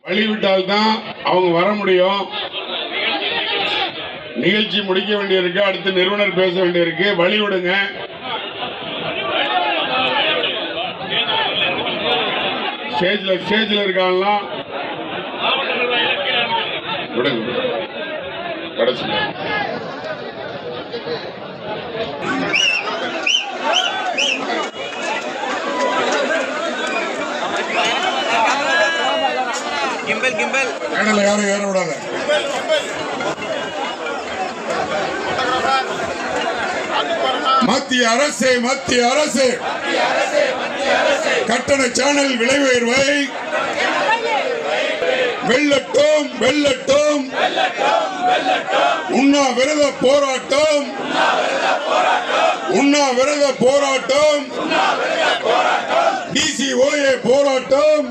வழிவிட்டால் தான் அவங்க வர முடியும் நிகழ்ச்சி முடிக்க வேண்டியிருக்கு அடுத்து நிறுவனர் பேச வேண்டியிருக்கு வழி விடுங்க ஸ்டேஜ்ல ஸ்டேஜ்ல இருக்காங்களாம் விடுங்க கடைசியில் கிம்பல் கிம்பல் மேடல யாரும் ஏற விடாத மத்திய அரசு மத்திய அரசு கட்டண சேனல் விலை உயர்வை வெள்ளட்டும் வெள்ளட்டும் உண்ணாவிரத போராட்டம் உண்ணாவிரத போராட்டம் டிசிஓஏ போராட்டம்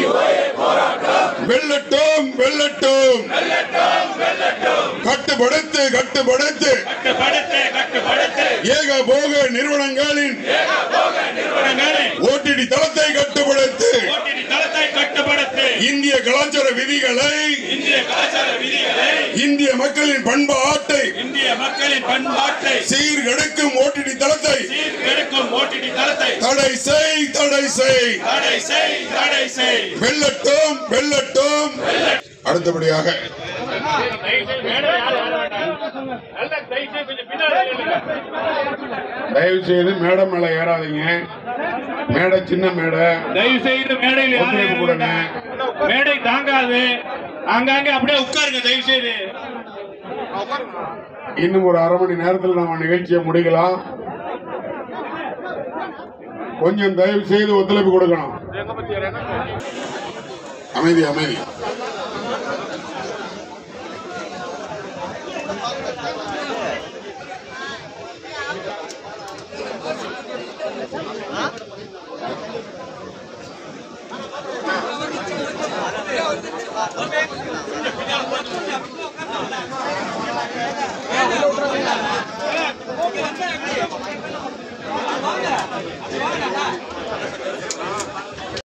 வெள்ளட்டும் வெள்ளட்டும் கட்டுப்படுத்து கட்டுப்படுத்து கட்டுப்படுத்து கட்டுப்படுத்து ஏக போக நிறுவனங்களின் நிறுவனங்களை ஓடிடி தளத்தை கட்டுப்படுத்து ஓட்டிடி தளத்தை கட்டுப்படுத்து இந்திய கலாச்சார விதிகளை இந்திய கலாச்சார விதிகளை இந்திய மக்களின் பண்பாட்டை இந்திய மக்களின் பண்பாட்டை சீர்கெடுக்கும் ஓடிடி தளத்தை சீர்கெடுக்கும் ஓட்டிடி தளத்தை தடை செய் தடை செய் தடை செய் தடை செய் வெள்ளட்டும் வெள்ளட்டும் அடுத்தபடியாக தயவு செய்து மேடை மேல ஏறாதீங்க மேடை சின்ன மேடை தயவு செய்து மேடையில் யாரும் ஒத்துழைப்பு ஏற கொடுங்க. வேண்டாம். மேடை தாங்காது அங்கங்க அப்படியே உட்காருங்க தயவு செய்து இன்னும் ஒரு அரை மணி நேரத்தில் நம்ம நிகழ்ச்சியை முடிக்கலாம் கொஞ்சம் தயவு செய்து ஒத்துழைப்பு கொடுக்கணும் அமைதி அமைதி